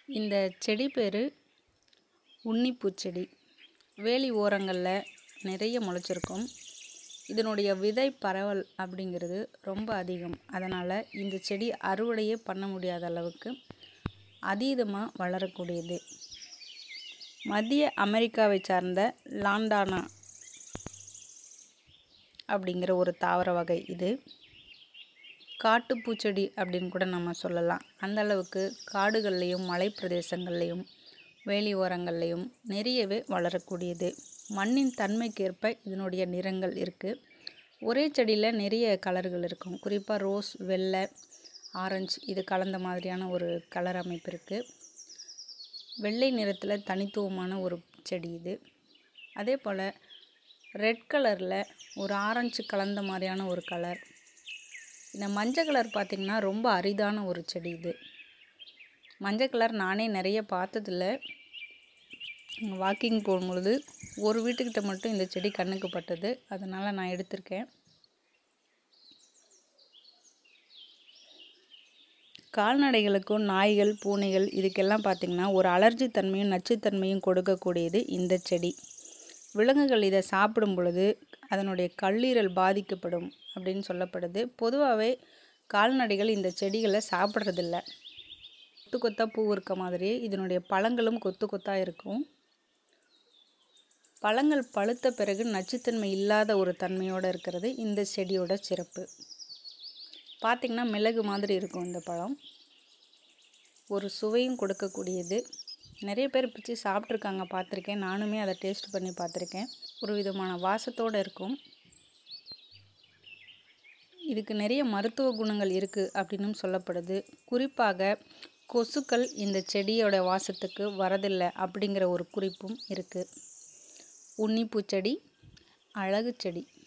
இந்த செடி பேர் உன்னிப்பூச்செடி வேலி ஓரங்களில் நிறைய முளைச்சிருக்கும் இதனுடைய விதை பரவல் அப்படிங்கிறது ரொம்ப அதிகம் அதனால் இந்த செடி அறுவடையே பண்ண முடியாத அளவுக்கு அதீதமாக வளரக்கூடியது மத்திய அமெரிக்காவை சார்ந்த லாண்டானா அப்படிங்கிற ஒரு தாவர வகை இது காட்டு பூச்செடி அப்படின்னு கூட நம்ம சொல்லலாம் அந்த அளவுக்கு காடுகள்லேயும் மலை பிரதேசங்கள்லேயும் வேலி ஓரங்கள்லேயும் நிறையவே வளரக்கூடியது மண்ணின் தன்மைக்கேற்ப இதனுடைய நிறங்கள் இருக்குது ஒரே செடியில் நிறைய கலர்கள் இருக்கும் குறிப்பாக ரோஸ் வெள்ளை ஆரஞ்சு இது கலந்த மாதிரியான ஒரு கலர் அமைப்பு இருக்குது வெள்ளை நிறத்தில் தனித்துவமான ஒரு செடி இது அதே போல் ரெட் கலரில் ஒரு ஆரஞ்சு கலந்த மாதிரியான ஒரு கலர் இந்த மஞ்சள் கலர் பார்த்திங்கன்னா ரொம்ப அரிதான ஒரு செடி இது மஞ்சள் கலர் நானே நிறைய பார்த்ததில்ல வாக்கிங் போகும்பொழுது ஒரு வீட்டுக்கிட்ட மட்டும் இந்த செடி கண்ணுக்கு பட்டது அதனால் நான் எடுத்திருக்கேன் கால்நடைகளுக்கும் நாய்கள் பூனைகள் இதுக்கெல்லாம் பார்த்திங்கன்னா ஒரு அலர்ஜி தன்மையும் நச்சுத்தன்மையும் கொடுக்கக்கூடியது இந்த செடி விலங்குகள் இதை சாப்பிடும் பொழுது அதனுடைய கல்லீரல் பாதிக்கப்படும் அப்படின்னு சொல்லப்படுது பொதுவாகவே கால்நடைகள் இந்த செடிகளை சாப்பிட்றதில்ல கொத்து கொத்தாக பூ இருக்க மாதிரி இதனுடைய பழங்களும் கொத்து கொத்தாக இருக்கும் பழங்கள் பழுத்த பிறகு நச்சுத்தன்மை இல்லாத ஒரு தன்மையோடு இருக்கிறது இந்த செடியோட சிறப்பு பார்த்திங்கன்னா மிளகு மாதிரி இருக்கும் இந்த பழம் ஒரு சுவையும் கொடுக்கக்கூடியது நிறைய பேர் பிச்சு சாப்பிட்ருக்காங்க பார்த்துருக்கேன் நானுமே அதை டேஸ்ட் பண்ணி பார்த்துருக்கேன் ஒரு விதமான வாசத்தோடு இருக்கும் இதுக்கு நிறைய மருத்துவ குணங்கள் இருக்குது அப்படின்னும் சொல்லப்படுது குறிப்பாக கொசுக்கள் இந்த செடியோட வாசத்துக்கு வரதில்லை அப்படிங்கிற ஒரு குறிப்பும் இருக்குது உன்னிப்பூச்செடி அழகு செடி